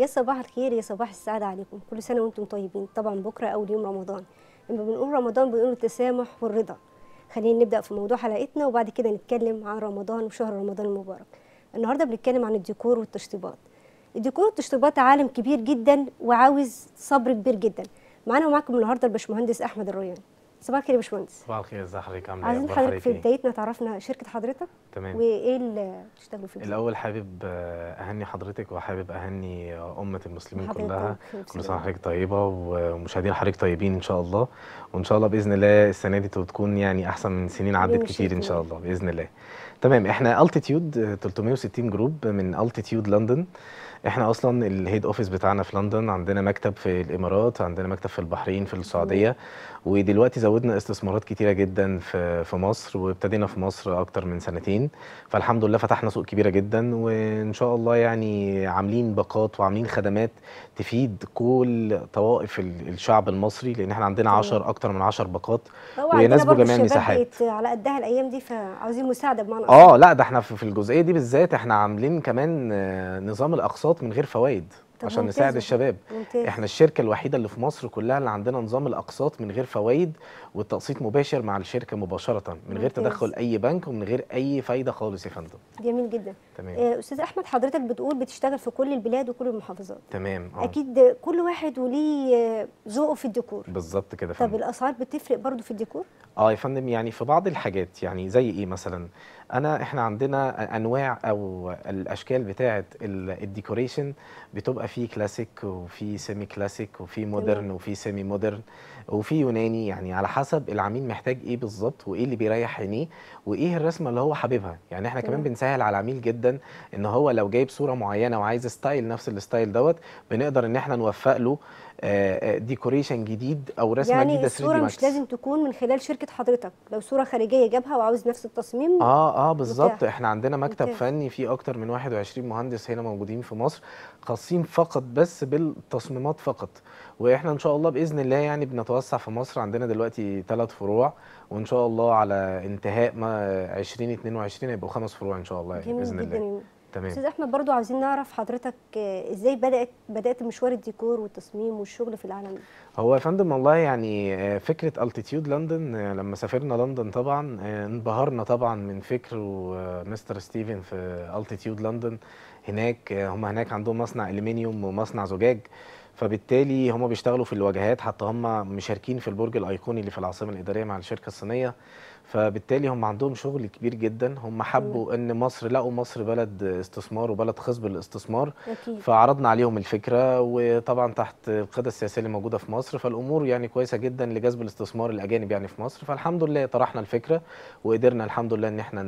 يا صباح الخير يا صباح السعادة عليكم كل سنة وانتم طيبين طبعا بكرة أول يوم رمضان لما بنقول رمضان بنقول التسامح والرضا خلينا نبدأ في موضوع حلقتنا وبعد كده نتكلم عن رمضان وشهر رمضان المبارك النهاردة بنتكلم عن الديكور والتشطيبات الديكور والتشطيبات عالم كبير جدا وعاوز صبر كبير جدا معانا ومعاكم النهارده الباشمهندس أحمد الريان صباح الخير يا باشمهندس صباح الخير ازي حضرتك عامله ايه عايزين اخبار حضرتك في حضرتك ايه بدايتنا تعرفنا شركة حضرتك تمام وايه اللي بتشتغلوا فيه الاول حابب آه، اهني حضرتك وحابب اهني امه المسلمين حضرتك كلها بخير كل سنه وسلامة. وحضرتك طيبه ومشاهدين حضرتك طيبين ان شاء الله وان شاء الله باذن الله السنه دي تكون يعني احسن من سنين عدت يوم كتير ان الشتاء. شاء الله باذن الله تمام احنا التيتيود 360 جروب من التيتيود لندن احنا اصلا الهيد اوفيس بتاعنا في لندن عندنا مكتب في الامارات عندنا مكتب في البحرين في السعوديه ودلوقتي زودنا استثمارات كتيره جدا في في مصر وابتدينا في مصر اكتر من سنتين فالحمد لله فتحنا سوق كبيره جدا وان شاء الله يعني عاملين باقات وعاملين خدمات تفيد كل طوائف ال- الشعب المصري لان احنا عندنا تمام. 10 اكتر من 10 باقات هو عندنا ويناسبوا برضو جميع الشباب المساحات. بقت على قدها الايام دي فعاوزين مساعده بمعنى أصح. اه لا ده احنا في في الجزئيه دي بالذات احنا عاملين كمان آه، نظام الاقساط من غير فوائد طب عشان ممتاز نساعد والله. الشباب ممتاز احنا الشركه الوحيده اللي في مصر كلها اللي عندنا نظام الاقساط من غير فوائد والتقسيط مباشر مع الشركه مباشره من غير ممتاز. تدخل اي بنك ومن غير اي فايده خالص يا فندم جميل جدا تمام آه، استاذ احمد حضرتك بتقول بتشتغل في كل البلاد وكل المحافظات تمام اه اكيد كل واحد وليه آه، ذوقه في الديكور بالظبط كده يا طب فندم الاسعار بتفرق برضو في الديكور اه يا فندم يعني في بعض الحاجات يعني زي ايه مثلا انا احنا عندنا انواع او الاشكال بتاعه ال- الديكوريشن بتبقى في كلاسيك وفي سيمي كلاسيك وفي مودرن وفي سيمي مودرن وفي يوناني يعني على حسب العميل محتاج ايه بالظبط وايه اللي بيريح عينيه وايه الرسمه اللي هو حاببها يعني احنا كمان تمام. بنسهل على العميل جدا ان هو لو جايب صوره معينه وعايز ستايل نفس الستايل دوت بنقدر ان احنا نوفق له آه، آه، ديكوريشن جديد او رسمه يعني جديده 3 الصوره دي مش لازم تكون من خلال شركه حضرتك لو صوره خارجيه جابها وعاوز نفس التصميم اه اه بالظبط متاح. احنا عندنا مكتب ممتاز. فني فيه اكتر من 21 مهندس هنا موجودين في مصر خاصين فقط بس بالتصميمات فقط واحنا ان شاء الله باذن الله يعني بنتوسع في مصر عندنا دلوقتي ثلاث فروع وان شاء الله على انتهاء ما 2022 هيبقوا خمس فروع ان شاء الله يعني جميل باذن جدا الله يعني. تمام استاذ احمد برضو عاوزين نعرف حضرتك آه، ازاي بدات بدات مشوار الديكور والتصميم والشغل في العالم ده هو يا فندم والله يعني آه، فكرة التيتيود لندن آه، لما سافرنا لندن طبعا آه، انبهرنا طبعا من فكر مستر ستيفن في التيتيود لندن هناك آه، هم هناك عندهم مصنع الومنيوم ومصنع زجاج فبالتالي هم بيشتغلوا في الواجهات حتى هم مشاركين في البرج الايقوني اللي في العاصمه الاداريه مع الشركه الصينيه فبالتالي هم عندهم شغل كبير جدا هم حبوا ان مصر لقوا مصر بلد استثمار وبلد خصب للاستثمار اكيد فعرضنا عليهم الفكره وطبعا تحت القياده السياسيه اللي موجوده في مصر فالامور يعني كويسه جدا لجذب الاستثمار الاجانب يعني في مصر فالحمد لله طرحنا الفكره وقدرنا الحمد لله ان احنا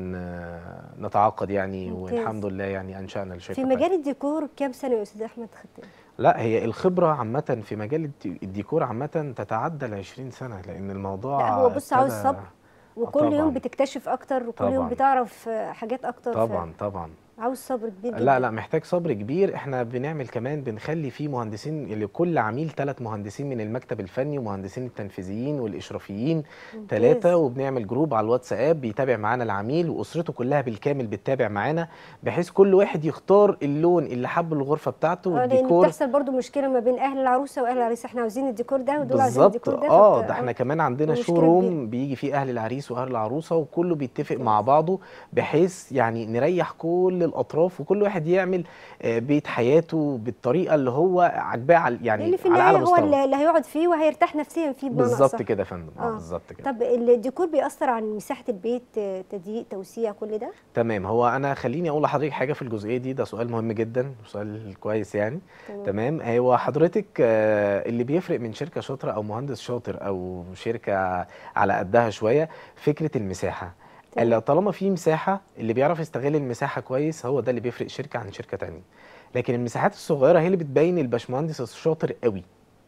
ن- نتعاقد يعني ممتاز. والحمد لله يعني انشانا الشركه في بتاعتنا. مجال الديكور كام سنه يا استاذ احمد خدت لا هي الخبره عامه في مجال الدي- الديكور عامه تتعدى ال 20 سنه لان الموضوع لا هو بص عاوز ابتدى- صبر وكل يوم طبعاً. بتكتشف اكتر وكل يوم طبعاً. بتعرف آه، حاجات اكتر طبعا طبعا عاوز صبر كبير جدا لا لا محتاج صبر كبير احنا بنعمل كمان بنخلي فيه مهندسين لكل عميل ثلاث مهندسين من المكتب الفني ومهندسين التنفيذيين والاشرافيين ممتاز. ثلاثه وبنعمل جروب على الواتساب بيتابع معانا العميل واسرته كلها بالكامل بتتابع معانا بحيث كل واحد يختار اللون اللي حابه الغرفه بتاعته اه لان والديكور بتحصل برضو مشكله ما بين اهل العروسه واهل العريس احنا عاوزين الديكور ده ودول عايزين بالظبط الديكور ده اه فبت- ده احنا كمان عندنا مشكلة شو كبيرة. روم بيجي فيه اهل العريس واهل العروسه وكله بيتفق مع بعضه بحيث يعني نريح كل الاطراف وكل واحد يعمل آه، بيت حياته بالطريقه اللي هو عاجباه على- يعني لان في على اعلى النهايه هو مستوى اللي اللي هيقعد فيه وهيرتاح نفسيا فيه بمعنى بالظبط أصح. كده يا فندم اه آه. بالظبط كده طب الديكور بيأثر على مساحه البيت آه، تضييق توسيع كل ده تمام هو انا خليني اقول لحضرتك حاجه في الجزئيه دي ده سؤال مهم جدا سؤال كويس يعني تمام. تمام هو حضرتك آه، اللي بيفرق من شركه شاطره او مهندس شاطر او شركه على قدها شويه فكره المساحه تمام. اللي طالما في مساحه اللي بيعرف يستغل المساحه كويس هو ده اللي بيفرق شركه عن شركه تانية لكن المساحات الصغيره هي اللي بتبين الباشمهندس الشاطر قوي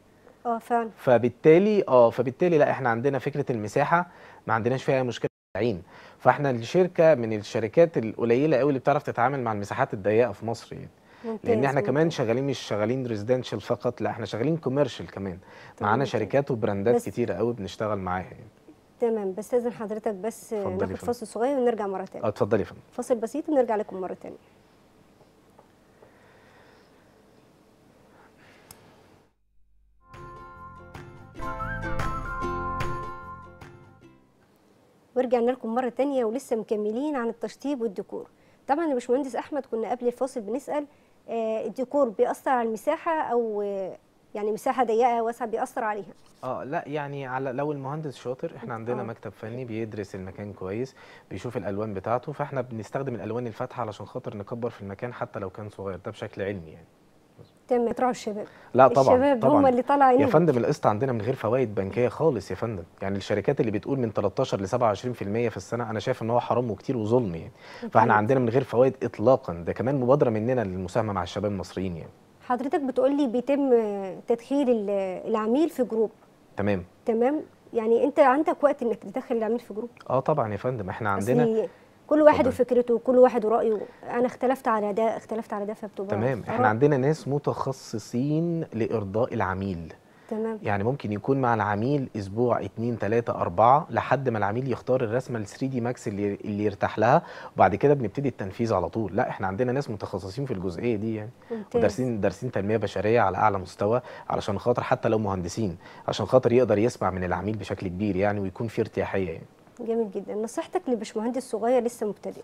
اه فعلا فبالتالي اه فبالتالي لا احنا عندنا فكره المساحه ما عندناش فيها مشكله عين فاحنا الشركه من الشركات القليله قوي اللي بتعرف تتعامل مع المساحات الضيقه في مصر يعني ممتاز لان احنا كمان ممتاز. شغالين مش شغالين ريزيدنشال فقط لا احنا شغالين كوميرشال كمان تمام، معانا تمام. شركات وبراندات بس- كتيره قوي بنشتغل معاها يعني تمام بستاذن حضرتك بس آه، اتفضلي ناخد يا فندم. فاصل صغير ونرجع مره تانية اه اتفضلي يا فندم فاصل بسيط ونرجع لكم مره تانية ورجعنا لكم مرة تانية ولسه مكملين عن التشطيب والديكور طبعا يا باشمهندس أحمد كنا قبل الفاصل بنسأل آه، الديكور بيأثر على المساحة أو آه، يعني مساحة ضيقة واسعة بيأثر عليها اه لا يعني على لو المهندس شاطر احنا عندنا آه. مكتب فني بيدرس المكان كويس بيشوف الالوان بتاعته فاحنا بنستخدم الالوان الفاتحه علشان خاطر نكبر في المكان حتى لو كان صغير ده بشكل علمي يعني تم يطلعوا الشباب لا طبعا الشباب طبعا هم اللي طالع يا عينيهم فندم القسط عندنا من غير فوائد بنكيه خالص يا فندم يعني الشركات اللي بتقول من 13 ل 27% في السنه انا شايف ان هو حرام وكتير وظلم يعني فاحنا عندنا من غير فوائد اطلاقا ده كمان مبادره مننا للمساهمه مع الشباب المصريين يعني حضرتك بتقول لي بيتم تدخيل ال- العميل في جروب تمام تمام يعني انت عندك وقت انك تدخل العميل في جروب اه طبعا يا فندم احنا عندنا أصل كل واحد اتفضل. وفكرته وكل واحد ورأيه انا اختلفت على ده اختلفت على ده فبتبقى تمام آراء. احنا عندنا ناس متخصصين لارضاء العميل تمام يعني ممكن يكون مع العميل اسبوع اتنين تلاتة اربعة لحد ما العميل يختار الرسمة ال 3 دي ماكس اللي, اللي يرتاح لها وبعد كده بنبتدي التنفيذ على طول لا احنا عندنا ناس متخصصين في الجزئية دي يعني ممتاز ودارسين دارسين تنمية بشرية على اعلى مستوى علشان خاطر حتى لو مهندسين عشان خاطر يقدر يسمع من العميل بشكل كبير يعني ويكون في ارتياحية يعني جميل جدا نصيحتك لباشمهندس صغير لسه مبتدئ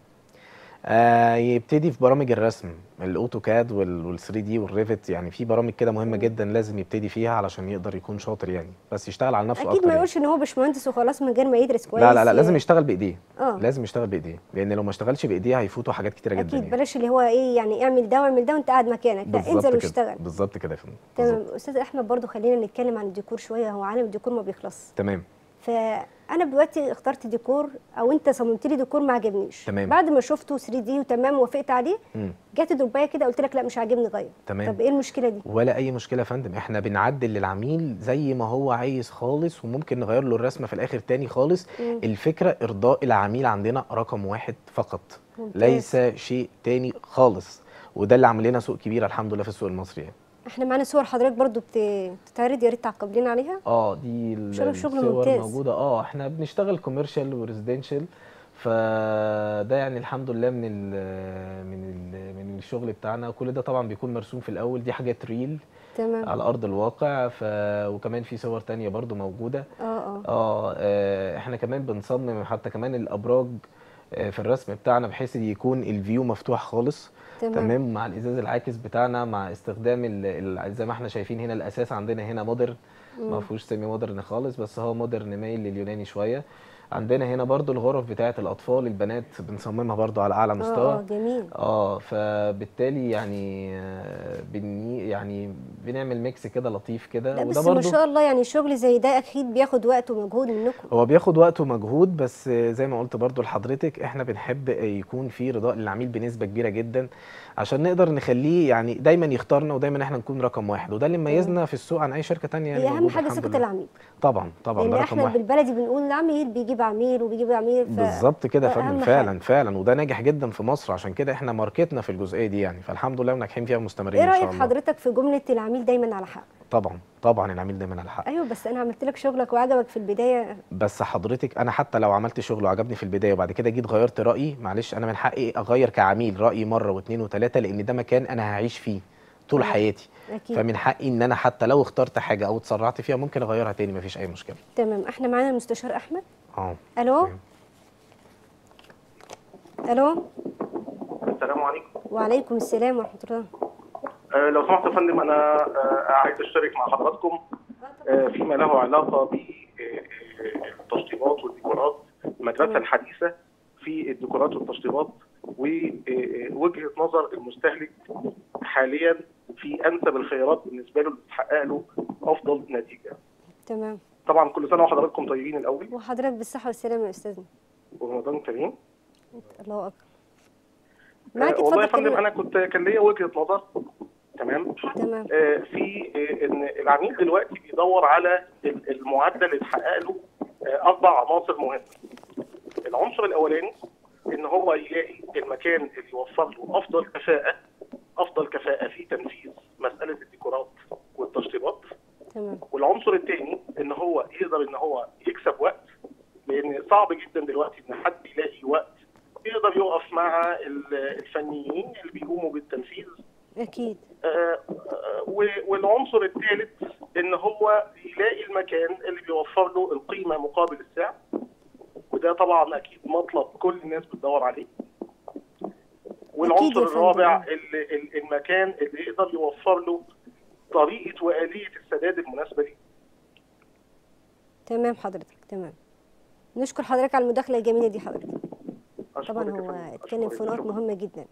آه يبتدي في برامج الرسم الاوتوكاد وال 3 دي والريفت يعني في برامج كده مهمة مم. جدا لازم يبتدي فيها علشان يقدر يكون شاطر يعني بس يشتغل على نفسه اكيد اكتر ما يعني. يقولش ان هو باشمهندس وخلاص من غير ما يدرس كويس لا لا لا لازم يشتغل بايديه اه لازم يشتغل بايديه لان لو ما اشتغلش بايديه هيفوتوا حاجات كتيره جدا اكيد يعني. بلاش اللي هو ايه يعني اعمل ده واعمل ده وانت قاعد مكانك لا بالظبط انزل كده واشتغل بالظبط كده يا فندم تمام بالظبط. استاذ احمد برضو خلينا نتكلم عن الديكور شويه هو عالم الديكور ما بيخلص تمام فانا دلوقتي اخترت ديكور او انت صممت لي ديكور ما عجبنيش تمام. بعد ما شفته 3 دي وتمام وافقت عليه مم. جت دبي كده قلت لك لا مش عاجبني غير تمام طب ايه المشكله دي ولا اي مشكله يا فندم احنا بنعدل للعميل زي ما هو عايز خالص وممكن نغير له الرسمه في الاخر تاني خالص مم. الفكره ارضاء العميل عندنا رقم واحد فقط ممتاز. ليس شيء تاني خالص وده اللي عامل لنا سوق كبير الحمد لله في السوق المصري يعني. احنا معانا صور حضرتك برضو بت- بتتعرض يا ريت تعقب لنا عليها اه دي ال- شغل- شغل الصور ممتاز. موجوده اه احنا بنشتغل كوميرشال وريزيدنشال فده يعني الحمد لله من ال من ال من الشغل بتاعنا كل ده طبعا بيكون مرسوم في الاول دي حاجات ريل تمام على ارض الواقع ف وكمان في صور تانية برضو موجوده اه اه اه آه، احنا كمان بنصمم حتى كمان الابراج آه، في الرسم بتاعنا بحيث يكون الفيو مفتوح خالص تمام, تمام مع الازاز العاكس بتاعنا مع استخدام ال- ال- زي ما احنا شايفين هنا الاساس عندنا هنا مودرن ما مم. فيهوش سيمي مودرن خالص بس هو مودرن مايل لليوناني شويه عندنا هنا برضو الغرف بتاعه الاطفال البنات بنصممها برضو على اعلى اه مستوى اه جميل اه فبالتالي يعني آه، بني يعني بنعمل ميكس كده لطيف كده لا وده بس ما برضو شاء الله يعني شغل زي ده اكيد بياخد وقت ومجهود منكم هو بياخد وقت ومجهود بس زي ما قلت برضو لحضرتك احنا بنحب يكون في رضاء للعميل بنسبة كبيرة جدا عشان نقدر نخليه يعني دايما يختارنا ودايما احنا نكون رقم واحد وده اللي مميزنا في السوق عن اي شركة تانية يعني هي اهم موجودة حاجه الحمد ثقه لله. العميل طبعا طبعا لان ده رقم احنا واحد بالبلدي بنقول العميل بيجيب عميل وبيجيب عميل ف... بالظبط كده يا ده فندم أهم فعلا حاجة. فعلا وده ناجح جدا في مصر عشان كده احنا ماركتنا في الجزئية دي يعني فالحمد لله وناجحين فيها ومستمرين ايه ان شاء رايك الله حضرتك في جمله العميل دايما على حق طبعا طبعا العميل دايما على حق ايوه بس انا عملت لك شغلك وعجبك في البدايه بس حضرتك انا حتى لو عملت شغل وعجبني في البدايه وبعد كده جيت غيرت رايي معلش انا من حقي اغير كعميل رايي مره واثنين وثلاثه لان ده مكان انا هعيش فيه طول مم. حياتي اكيد فمن حقي ان انا حتى لو اخترت حاجه او اتسرعت فيها ممكن اغيرها تاني مفيش اي مشكله تمام احنا معانا المستشار احمد اه الو تمام. الو السلام عليكم وعليكم السلام ورحمه الله آه، لو سمحت يا فندم انا آه، عايز اشترك مع حضراتكم آه، فيما له علاقه بالتشطيبات والديكورات المدرسه الحديثه في الديكورات والتشطيبات ووجهه نظر المستهلك حاليا في انسب الخيارات بالنسبه له اللي تحقق له افضل نتيجه. تمام طبعا كل سنه وحضراتكم طيبين الاول وحضرتك بالصحه والسلامه يا استاذنا ورمضان كريم. الله اكبر آه، معاك والله يا اتفضل فندم كلمة. انا كنت كان ليا وجهه نظر تمام تمام آه، في آه، ان العميل دلوقتي بيدور على ال- المعدل اللي تحقق له آه، اربع عناصر مهمه. العنصر الاولاني ان هو يلاقي المكان اللي يوفر له افضل كفاءه افضل كفاءه في تنفيذ مساله الديكورات والتشطيبات تمام والعنصر الثاني ان هو يقدر ان هو يكسب وقت لان صعب جدا دلوقتي ان حد يلاقي وقت يقدر يقف مع ال- الفنيين اللي بيقوموا بالتنفيذ اكيد آه، آه، و- والعنصر الثالث ان هو يلاقي المكان اللي بيوفر له القيمه مقابل السعر وده وده طبعا اكيد مطلب كل الناس بتدور عليه أكيد والعنصر يا فندم. الرابع ال- ال- المكان اللي يقدر يوفر له طريقه واليه السداد المناسبه ليه تمام حضرتك تمام نشكر حضرتك على المداخله الجميله دي حضرتك طبعا أشكرك يا هو فندم. اتكلم في أشكرك. نقط مهمه جدا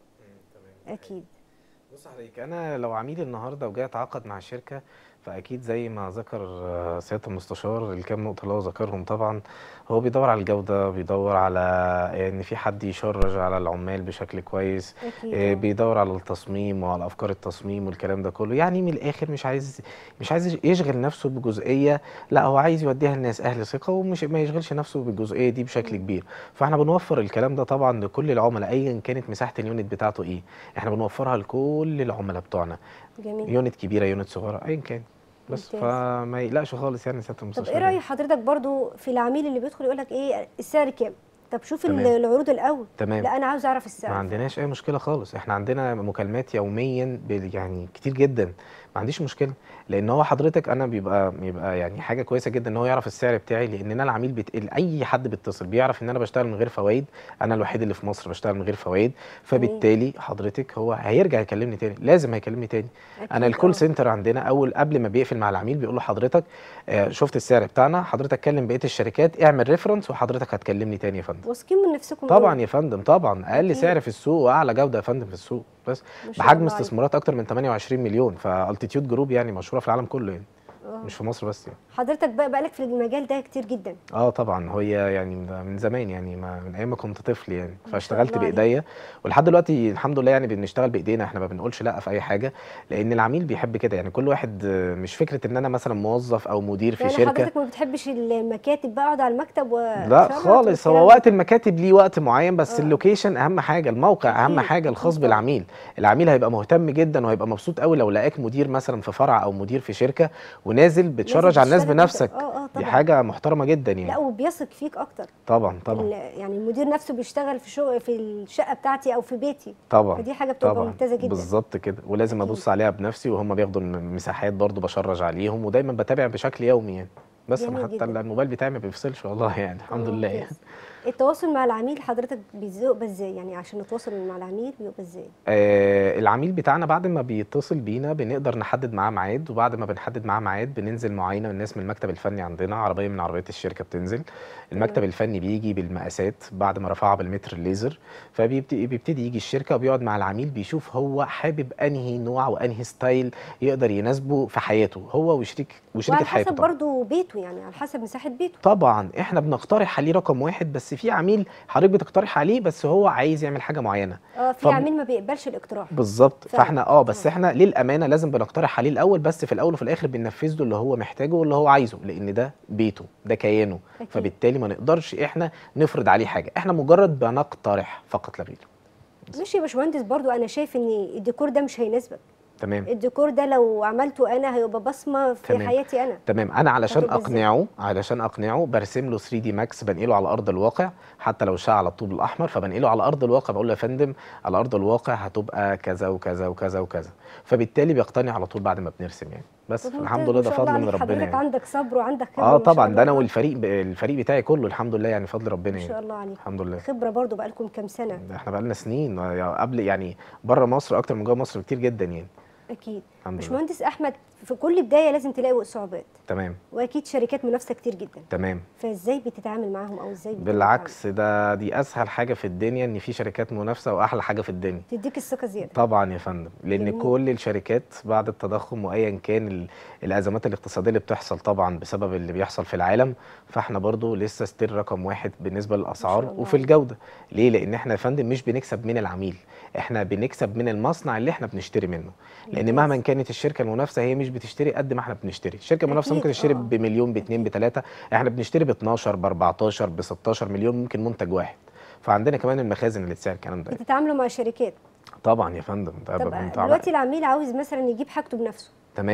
اكيد بص حضرتك انا لو عميل النهارده وجاي اتعاقد مع شركه فاكيد زي ما ذكر آه، سياده المستشار الكام نقطه اللي هو ذكرهم طبعا هو بيدور على الجوده بيدور على ان في حد يشرج على العمال بشكل كويس اكيد آه، آه. بيدور على التصميم وعلى افكار التصميم والكلام ده كله يعني من الاخر مش عايز مش عايز يشغل نفسه بجزئيه لا هو عايز يوديها للناس اهل ثقه ومش ما يشغلش نفسه بالجزئيه دي بشكل كبير فاحنا بنوفر الكلام ده طبعا لكل العملاء ايا كانت مساحه اليونت بتاعته ايه احنا بنوفرها لكل العملاء بتوعنا جميل يونت كبيره يونت صغيره ايا كان بس ممتاز. فما يقلقش خالص يعني سياده طب المستشار ايه يعني. راي حضرتك برضو في العميل اللي بيدخل يقول لك ايه السعر كام طب شوف تمام. العروض الاول تمام لا انا عاوز اعرف ما السعر عندناش اي مشكله خالص احنا عندنا مكالمات يوميا بال- يعني كتير جدا ما عنديش مشكله لان هو حضرتك انا بيبقى بيبقى يعني حاجه كويسه جدا ان هو يعرف السعر بتاعي لان انا العميل بت... اي حد بيتصل بيعرف ان انا بشتغل من غير فوائد انا الوحيد اللي في مصر بشتغل من غير فوائد فبالتالي حضرتك هو هيرجع يكلمني تاني لازم هيكلمني تاني أكيد انا الكول آه. سنتر عندنا اول قبل ما بيقفل مع العميل بيقول له حضرتك آه، شفت السعر بتاعنا حضرتك كلم بقيه الشركات اعمل ريفرنس وحضرتك هتكلمني تاني يا فندم واثقين من نفسكم طبعا أوي. يا فندم طبعا اقل أكيد. سعر في السوق واعلى جوده يا فندم في السوق بس ما شاء بحجم الله عليك. استثمارات اكتر من 28 مليون فالتيتيود جروب يعني مشهوره في العالم كله يعني آه. مش في مصر بس يعني حضرتك بقى بقالك في المجال ده كتير جدا اه طبعا هي يعني من من زمان يعني ما من ايام ما كنت طفل يعني شاء فاشتغلت الله عليك. بايديا ولحد دلوقتي الحمد لله يعني بنشتغل بايدينا احنا ما بنقولش لا في اي حاجه لان العميل بيحب كده يعني كل واحد آه، مش فكره ان انا مثلا موظف او مدير في يعني شركه حضرتك ما بتحبش المكاتب بقى اقعد على المكتب و لا خالص هو وقت المكاتب ليه وقت معين بس آه. اللوكيشن اهم حاجه الموقع اهم أكيد، حاجه الخاص أكيد طبعاً. بالعميل العميل هيبقى مهتم جدا وهيبقى مبسوط قوي لو لقاك مدير مثلا في فرع او مدير في شركه ونازل بتشرج على الناس تشتغل كده. بنفسك اه اه دي طبعا حاجه محترمه جدا لا يعني وبيثق فيك اكتر طبعا طبعا ال- يعني المدير نفسه بيشتغل في شغل في الشقه بتاعتي او في بيتي طبعا فدي حاجه بتبقى طبعا ممتازه جدا بالظبط كده ولازم أكيد. ابص عليها بنفسي وهم بياخدوا المساحات برضو بشرج عليهم ودايما بتابع بشكل يومي يعني بس انا جميل حتى جدا. الموبايل بتاعي ما بيفصلش والله يعني الحمد لله يعني ممتاز. التواصل مع العميل حضرتك بيبقى ازاي يعني عشان نتواصل مع العميل بيبقى ازاي آه العميل بتاعنا بعد ما بيتصل بينا بنقدر نحدد معاه ميعاد وبعد ما بنحدد معاه ميعاد بننزل معاينه من الناس من المكتب الفني عندنا عربيه من عربيات الشركه بتنزل المكتب تمام. الفني بيجي بالمقاسات بعد ما رفعها بالمتر الليزر فبيبتدي بيبتدي يجي الشركه وبيقعد مع العميل بيشوف هو حابب انهي نوع وانهي ستايل يقدر يناسبه في حياته هو وشريك وشركه وعلى حياته حسب طبعا برضو بيته يعني على حسب مساحه بيته طبعا احنا بنقترح عليه رقم واحد بس في عميل حضرتك بتقترح عليه بس هو عايز يعمل حاجه معينه اه في طب- عميل ما بيقبلش الاقتراح بالظبط فعلا. فاحنا اه بس فعلا. احنا للامانه لازم بنقترح عليه الاول بس في الاول وفي الاخر بننفذ له اللي هو محتاجه واللي هو عايزه لان ده بيته ده كيانه أكيد. فبالتالي ما نقدرش احنا نفرض عليه حاجه احنا مجرد بنقترح فقط لا غير ماشي يا باشمهندس برضو انا شايف ان الديكور ده مش هيناسبك تمام الديكور ده لو عملته انا هيبقى بصمه في تمام. حياتي انا تمام انا علشان هتبقى إزاي؟ اقنعه علشان اقنعه برسم له 3 دي ماكس بنقله على ارض الواقع حتى لو شاء على الطوب الاحمر فبنقله على ارض الواقع بقول له يا فندم على ارض الواقع هتبقى كذا وكذا وكذا وكذا فبالتالي بيقتنع على طول بعد ما بنرسم يعني بس طب الحمد ممتاز، لله ما ده شاء الله فضل من عليك. ربنا حضرتك يعني. عندك صبر وعندك خبره اه ما شاء طبعا الله ده انا عليك. والفريق الفريق بتاعي كله الحمد لله يعني فضل ربنا ما شاء يعني الله عليك الحمد لله خبره برضو بقالكم كام سنه ده احنا بقالنا سنين آه، قبل يعني بره مصر اكتر من جوه مصر كتير جدا يعني اكيد الحمد لله باشمهندس احمد في كل بدايه لازم تلاقي صعوبات تمام واكيد شركات منافسه كتير جدا تمام فازاي بتتعامل معاهم او ازاي بتتعامل؟ بالعكس ده دي اسهل حاجه في الدنيا ان في شركات منافسه واحلى حاجه في الدنيا تديك الثقه زياده طبعا يا فندم لان جميل. كل الشركات بعد التضخم وايا كان ال- الازمات الاقتصاديه اللي بتحصل طبعا بسبب اللي بيحصل في العالم فاحنا برضو لسه ستيل رقم واحد بالنسبه للاسعار الله. وفي الجوده ليه لان احنا يا فندم مش بنكسب من العميل احنا بنكسب من المصنع اللي احنا بنشتري منه لان ممتاز. مهما كانت الشركه المنافسه هي مش بتشتري قد ما احنا بنشتري الشركه المنافسه أكيد، ممكن تشتري آه. بمليون باتنين بتلاته احنا بنشتري ب 12 ب 14 ب 16 مليون ممكن منتج واحد فعندنا كمان المخازن اللي تسعر الكلام ده بتتعاملوا مع شركات طبعا يا فندم ده طب بقى متعب- دلوقتي العميل عاوز مثلا يجيب حاجته بنفسه تمام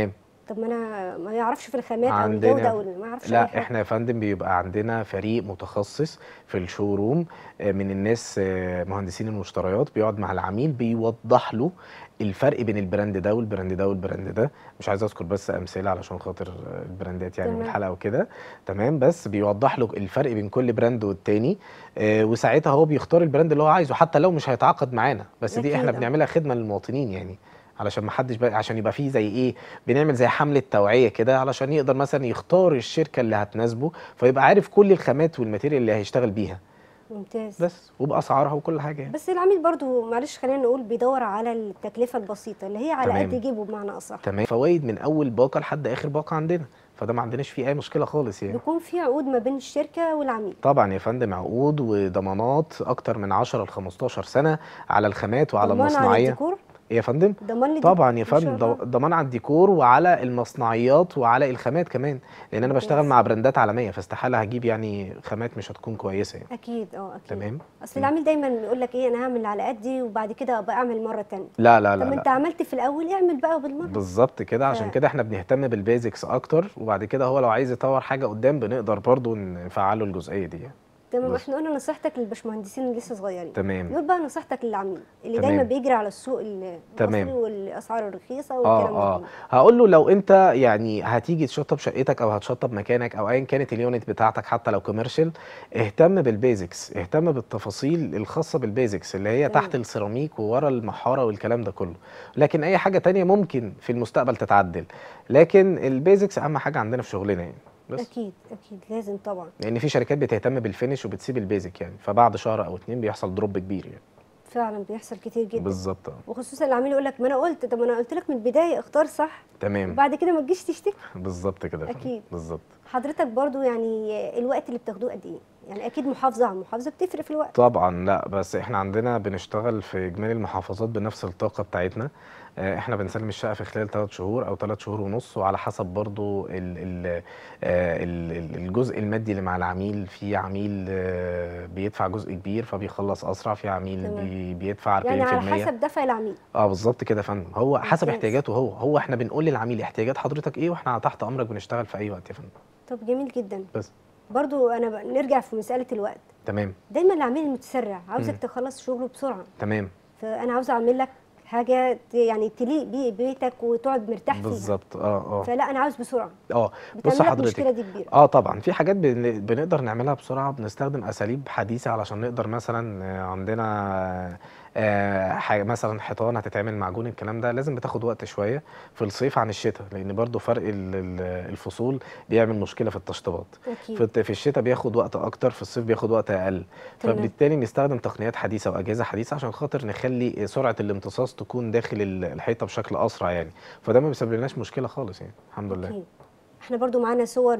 طب ما انا ما يعرفش في الخامات او عندنا- الجوده او ما يعرفش أي لا حاجة. احنا يا فندم بيبقى عندنا فريق متخصص في الشوروم آه، من الناس آه، مهندسين المشتريات بيقعد مع العميل بيوضح له الفرق بين البراند ده والبراند ده والبراند ده مش عايز اذكر بس امثله علشان خاطر آه، البراندات يعني تمام. والحلقه وكده تمام بس بيوضح له الفرق بين كل براند والتاني آه، وساعتها هو بيختار البراند اللي هو عايزه حتى لو مش هيتعاقد معانا بس دي أكيد، احنا آه. بنعملها خدمه للمواطنين يعني علشان ما حدش بقى عشان يبقى فيه زي ايه بنعمل زي حمله توعيه كده علشان يقدر مثلا يختار الشركه اللي هتناسبه فيبقى عارف كل الخامات والماتيريال اللي هيشتغل بيها ممتاز بس وباسعارها وكل حاجه يعني. بس العميل برضو معلش خلينا نقول بيدور على التكلفه البسيطه اللي هي على تمام. قد جيبه بمعنى اصح تمام فوائد من اول باقه لحد اخر باقه عندنا فده ما عندناش فيه اي مشكله خالص يعني بيكون في عقود ما بين الشركه والعميل طبعا يا فندم عقود وضمانات اكتر من 10 ل 15 سنه على الخامات وعلى ضمان على المصنعيه الديكور ايه يا فندم ضمان للديكور طبعا يا ما شاء فندم الله. ض- ضمان على الديكور وعلى المصنعيات وعلى الخامات كمان لان انا بشتغل ممتاز. مع براندات عالميه فاستحاله هجيب يعني خامات مش هتكون كويسه يعني اكيد اه اكيد تمام اصل العميل دايما بيقول لك ايه انا هعمل على قدي وبعد كده ابقى اعمل مره تانية لا لا طب لا انت لا عملت في الاول اعمل بقى بالمره بالظبط كده عشان ف- كده احنا بنهتم بالبيزكس اكتر وبعد كده هو لو عايز يطور حاجه قدام بنقدر برضو نفعله الجزئيه دي يعني. تمام بس. احنا قلنا نصيحتك للبشمهندسين اللي لسه صغيرين تمام نقول بقى نصيحتك للعميل اللي تمام. دايما بيجري على السوق المصري تمام. والاسعار الرخيصه اه والكلام ده اه كله. هقول له لو انت يعني هتيجي تشطب شقتك او هتشطب مكانك او ايا كانت اليونت بتاعتك حتى لو كوميرشال اهتم بالبيزكس اهتم بالتفاصيل الخاصه بالبيزكس اللي هي تمام. تحت السيراميك وورا المحاره والكلام ده كله لكن اي حاجه تانية ممكن في المستقبل تتعدل لكن البيزكس اهم حاجه عندنا في شغلنا يعني بس اكيد اكيد لازم طبعا لان في شركات بتهتم بالفينش وبتسيب البيزك يعني فبعد شهر او اتنين بيحصل دروب كبير يعني فعلا بيحصل كتير جدا بالظبط آه. وخصوصا العميل يقول لك ما انا قلت طب ما انا قلت لك من البدايه اختار صح تمام وبعد كده ما تجيش تشتكي بالظبط كده يا فندم. أكيد. بالظبط حضرتك برضو يعني الوقت اللي بتاخدوه قد ايه يعني اكيد محافظه عن محافظه بتفرق في الوقت طبعا لا بس احنا عندنا بنشتغل في اجمالي المحافظات بنفس الطاقه بتاعتنا آه، احنا بنسلم الشقه في خلال 3 شهور او 3 شهور ونص وعلى حسب برضو ال ال آه، ال- ال- الجزء المادي اللي مع العميل في عميل آه، بيدفع جزء كبير فبيخلص اسرع في عميل تمام. بي بيدفع 40% يعني على حسب دفع العميل اه بالظبط كده يا فندم هو حسب ممتاز. احتياجاته هو هو احنا بنقول للعميل احتياجات حضرتك ايه واحنا تحت امرك بنشتغل في اي وقت يا فندم طب جميل جدا بس برضو انا ب... نرجع في مساله الوقت تمام دايما العميل المتسرع عاوزك مم. تخلص شغله بسرعه تمام فانا عاوزه اعمل لك حاجه ت- يعني تليق بيه بيتك وتقعد مرتاح فيها بالظبط اه اه فلا انا عاوز بسرعه اه بص بتعمل لك حضرتك المشكله دي كبيره اه طبعا في حاجات بن- بنقدر نعملها بسرعه بنستخدم اساليب حديثه علشان نقدر مثلا آه، عندنا آه، حاجه مثلا حيطان هتتعمل معجون الكلام ده لازم بتاخد وقت شويه في الصيف عن الشتاء لان برضو فرق ال- ال- الفصول بيعمل مشكله في التشطيبات اكيد في الت- في الشتاء بياخد وقت اكتر في الصيف بياخد وقت اقل تمام. فبالتالي نستخدم تقنيات حديثه واجهزه حديثه عشان خاطر نخلي سرعه الامتصاص تكون داخل ال- الحيطه بشكل اسرع يعني فده ما بيسبب لناش مشكله خالص يعني الحمد لله اكيد احنا برضو معانا صور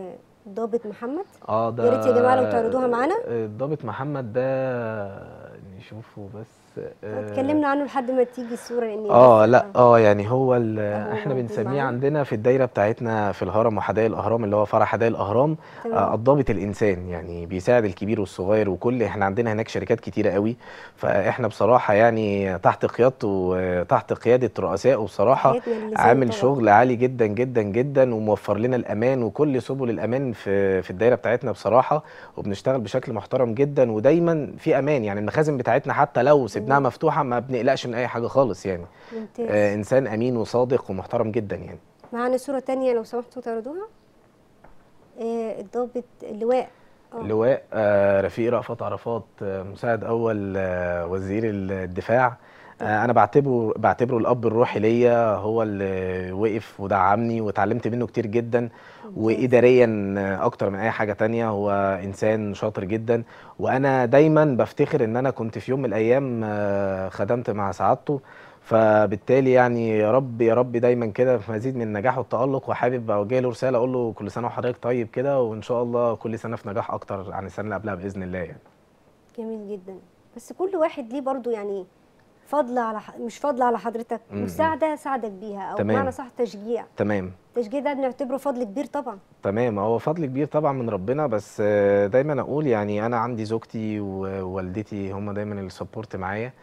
لضابط محمد اه ده يا ريت يا جماعة لو تعرضوها معانا. آه، ضابط محمد ده نشوفه بس آه، اتكلمنا عنه لحد ما تيجي الصوره لان اه لسه- لا اه يعني هو ال- أهو احنا موجود بنسميه معانا. عندنا في الدايره بتاعتنا في الهرم وحدائق الاهرام اللي هو فرع حدائق الاهرام تمام. آه الضابط الانسان يعني بيساعد الكبير والصغير وكل احنا عندنا هناك شركات كتيره قوي فاحنا بصراحه يعني تحت قيادته آه، تحت قياده رؤسائه بصراحه حياتنا اللي عامل طبعاً. شغل عالي جدا جدا جدا وموفر لنا الامان وكل سبل الامان في في الدايره بتاعتنا بصراحه وبنشتغل بشكل محترم جدا ودايما في امان يعني المخازن بتاعتنا حتى لو سيبناها مفتوحه ما بنقلقش من اي حاجه خالص يعني ممتاز آه انسان امين وصادق ومحترم جدا يعني معانا صوره تانية لو سمحتوا تعرضوها آه الضابط اللواء آه. لواء آه رفيق رأفت عرفات آه مساعد اول آه وزير الدفاع آه انا بعتبره بعتبره الاب الروحي ليا هو اللي وقف ودعمني واتعلمت منه كتير جدا واداريا آه، اكتر من اي حاجه تانية هو انسان شاطر جدا وانا دايما بفتخر ان انا كنت في يوم من الايام آه، خدمت مع سعادته فبالتالي يعني يا رب يا رب دايما كده في مزيد من النجاح والتالق وحابب اوجه له رساله اقول له كل سنه وحضرتك طيب كده وان شاء الله كل سنه في نجاح اكتر عن السنه اللي قبلها باذن الله يعني جميل جدا بس كل واحد ليه برضو يعني فضل على ح... مش فضل على حضرتك م- م. مساعده ساعدك بيها او تمام. بمعنى صح تشجيع تمام التشجيع ده بنعتبره فضل كبير طبعا تمام هو فضل كبير طبعا من ربنا بس آه، دايما اقول يعني انا عندي زوجتي ووالدتي هم دايما اللي سبورت معايا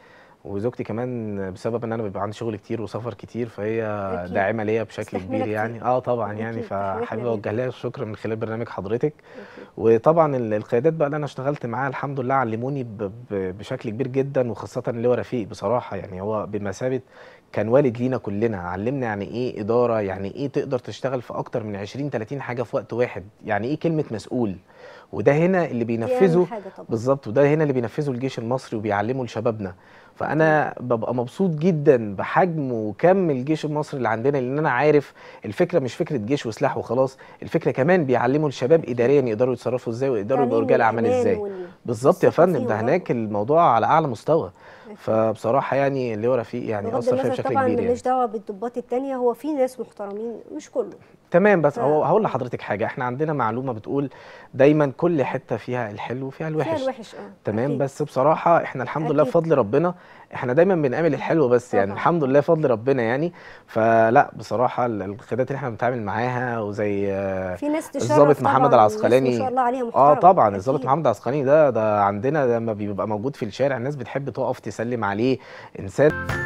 وزوجتي كمان بسبب ان انا بيبقى عندي شغل كتير وسفر كتير فهي أكيد. داعمه ليا بشكل تستحملك كبير كتير. يعني اه طبعا يعني أكيد، إحنا فحابب لينا. اوجه لها الشكر من خلال برنامج حضرتك أكيد. وطبعا ال- القيادات بقى اللي انا اشتغلت معاها الحمد لله علموني ب- ب- بشكل كبير جدا وخاصه اللي هو رفيق بصراحه يعني هو بمثابه كان والد لينا كلنا علمنا يعني ايه اداره يعني ايه تقدر تشتغل في اكتر من 20 30 حاجه في وقت واحد يعني ايه كلمه مسؤول وده هنا اللي دي أهم بينفذه حاجة طبعا بالظبط وده هنا اللي بينفذه الجيش المصري وبيعلمه لشبابنا فانا ببقى مبسوط جدا بحجم وكم الجيش المصري اللي عندنا لان انا عارف الفكره مش فكره جيش وسلاح وخلاص الفكره كمان بيعلموا الشباب اداريا يقدروا يتصرفوا ازاي ويقدروا يبقوا تعليم رجال اعمال الأمان ازاي وال- بالظبط يا الثقة فندم فيهم ده هناك برضه. الموضوع على اعلى مستوى أكيد. فبصراحه يعني اللي هو رفيق يعني بغض اثر فيا النظر بشكل طبعا كبير يعني. ماليش دعوه بالضباط التانية هو في ناس محترمين مش كله تمام بس ف- هو هقول لحضرتك حاجه احنا عندنا معلومه بتقول دايما كل حته فيها الحلو وفيها الوحش فيها الوحش اه تمام أكيد. بس بصراحة احنا الحمد لله أكيد. بفضل ربنا احنا دايما بنعمل الحلو بس يعني طبعاً. الحمد لله فضل ربنا يعني فلا بصراحة ال- القيادات اللي احنا بنتعامل معاها وزي آه، في ناس تشرف الضابط محمد طبعاً، وناس العسقلاني ما شاء الله عليها اه محترمه طبعا الضابط أكيد. محمد العسقلاني ده ده عندنا لما بيبقى موجود في الشارع الناس بتحب تقف تسلم عليه انسان